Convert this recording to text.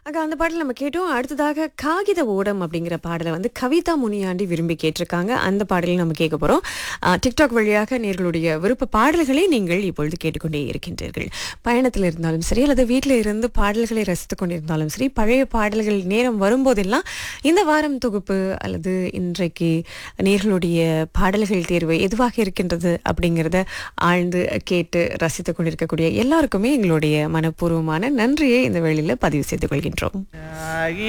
ஆக அந்த பாடல் நம்ம கேட்டோம் அடுத்ததாக காகித ஓடம் அப்படிங்கிற பாடலை வந்து கவிதா முனியாண்டி விரும்பி கேட்டிருக்காங்க அந்த பாடலை நம்ம கேட்க போறோம் ஆஹ், டிக்டாக் வழியாக நேர்களுடைய விருப்ப பாடல்களை நீங்கள் இப்பொழுது கேட்டுக்கொண்டே இருக்கின்றீர்கள் பயணத்தில் இருந்தாலும் சரி அல்லது வீட்டில் இருந்து பாடல்களை ரசித்துக் கொண்டிருந்தாலும் சரி பழைய பாடல்கள் நேரம் வரும்போதெல்லாம் இந்த வாரம் தொகுப்பு அல்லது இன்றைக்கு நேர்களுடைய பாடல்கள் தேர்வு எதுவாக இருக்கின்றது அப்படிங்கிறத ஆழ்ந்து கேட்டு ரசித்துக் கொண்டிருக்கக்கூடிய எல்லாருக்குமே எங்களுடைய மனப்பூர்வமான நன்றியை இந்த வேளையில் பதிவு செய்து கொள்கின்றோம் ஆகி